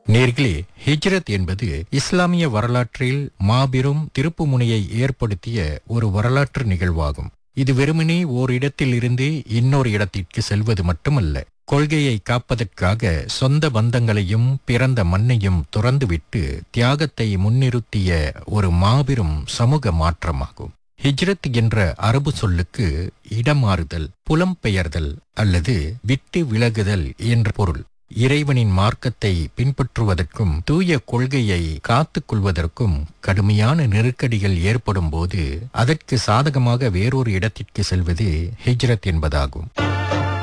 நேர்களே ஹிஜ்ரத் என்பது இஸ்லாமிய வரலாற்றில் மாபெரும் திருப்புமுனையை ஏற்படுத்திய ஒரு வரலாற்று நிகழ்வாகும் இது வெறுமனே ஓரிடத்தில் இருந்து இன்னொரு இடத்திற்கு செல்வது மட்டுமல்ல கொள்கையை காப்பதற்காக சொந்த பந்தங்களையும் பிறந்த மண்ணையும் துறந்துவிட்டு தியாகத்தை முன்னிறுத்திய ஒரு மாபெரும் சமூக மாற்றமாகும் ஹிஜ்ரத் என்ற அரபு சொல்லுக்கு இடமாறுதல் புலம்பெயர்தல் அல்லது விட்டு விலகுதல் என்ற பொருள் இறைவனின் மார்க்கத்தை பின்பற்றுவதற்கும் தூய கொள்கையை காத்துக் கொள்வதற்கும் கடுமையான நெருக்கடிகள் ஏற்படும் போது அதற்கு சாதகமாக வேறொரு இடத்திற்கு செல்வது ஹிஜ்ரத் என்பதாகும்